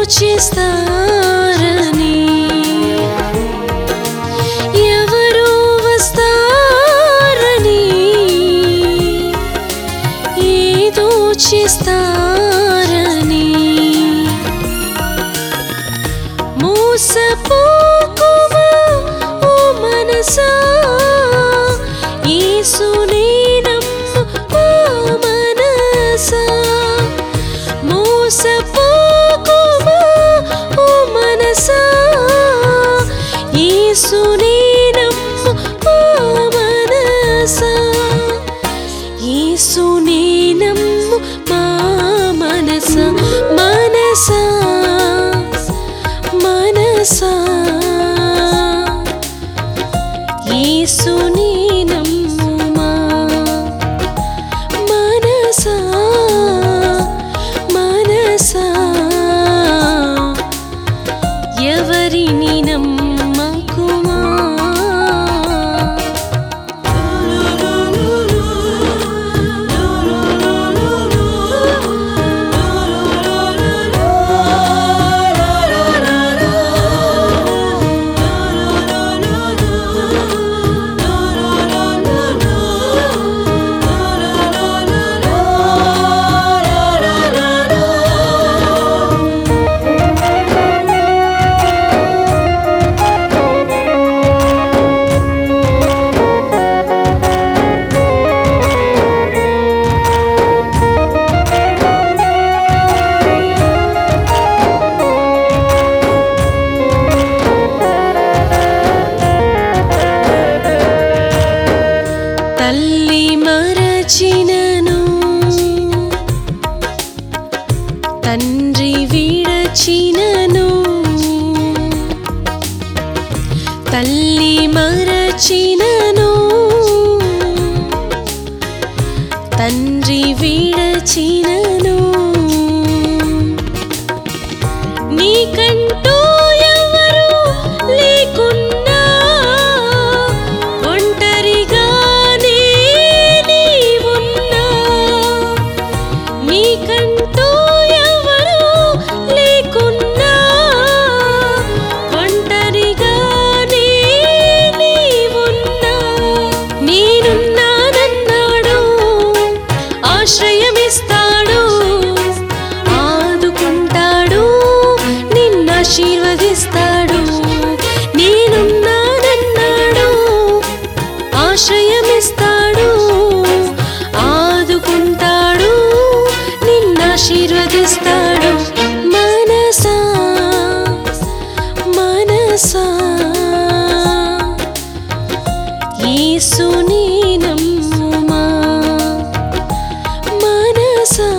చేస్తారని ఎవరు వస్తారని ఏదో చేస్తారని మోసపోకుమా ఓ మనసా యేసునే నమ్ము ఓ మనసా మోసపోకుమా ఓ మనసా యేసునే నమ్ము ఓ మనసా యేసునే నమ్ము మా మనస మనసా మనసా యేసునే నమ్ముమా మనసా మనసా ఎవరిని నమ్మకుమా తల్లి మరచినను తండ్రి విడచినను తల్లి మరచినను తండ్రి విడచినను నీకంటూ ఎవరు లేకున్నా ఒంటరిగానే నీవున్నా నీకంటూ ఎవరు లేకున్నా ఒంటరిగానే నీవున్నా నేనున్నానన్నాడు ఆశ్రయమిస్తాడు ఆదుకుంటాడు నిన్నాశీర్వదిస్తాడు నేనున్నానన్నాడు ఆశ్రయమిస్తాడు ఆదుకుంటాడు నిన్నాశీర్వదిస్తాడు మనసా మనసా యేసుని నమ్ముమా మనసా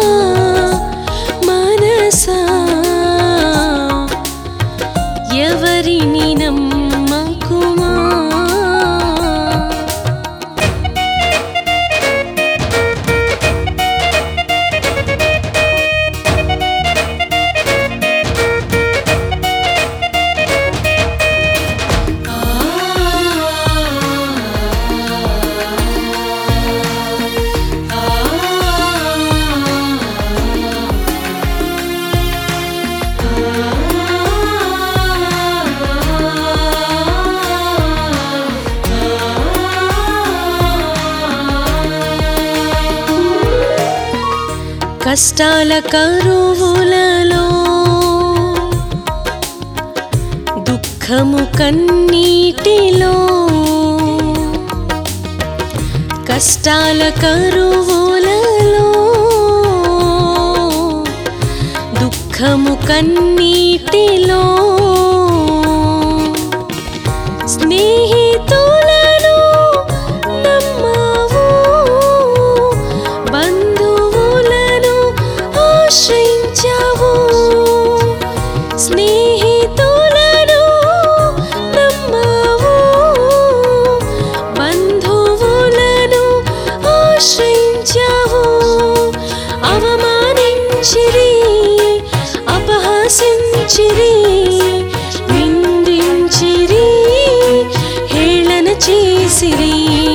మనసా ఎవరిని నమ్మకుమా కష్టాల కరువులలో దుఃఖము కన్నీటిలో కష్టాల కరువులలో దుఃఖము కన్నీటిలో స్నేహితులను నమ్మావు బంధువులను ఆశ్రయించావు స్నేహితులను నమ్మావు బంధువులను ఆశ్రయించావు అవమానించిరి అపహాసించిరి నిందించిరి హేళన చేసిరి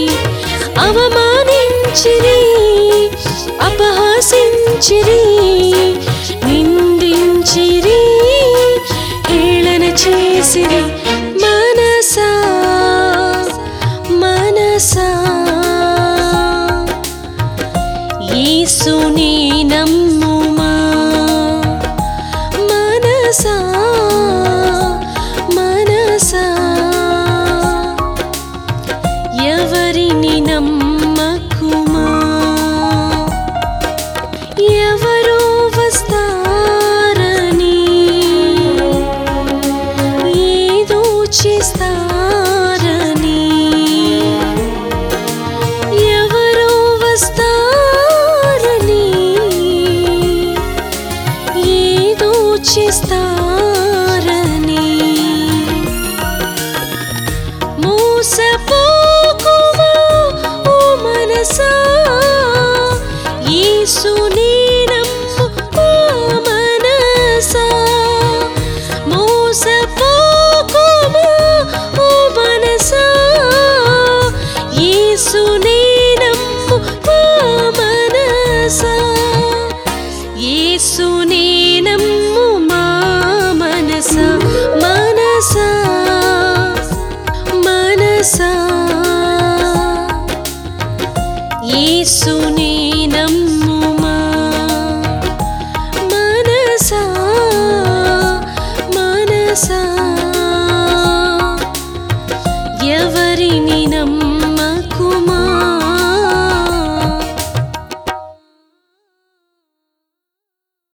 అవమానించిరి అపహాసించిరి నిందించిరి చేసిరి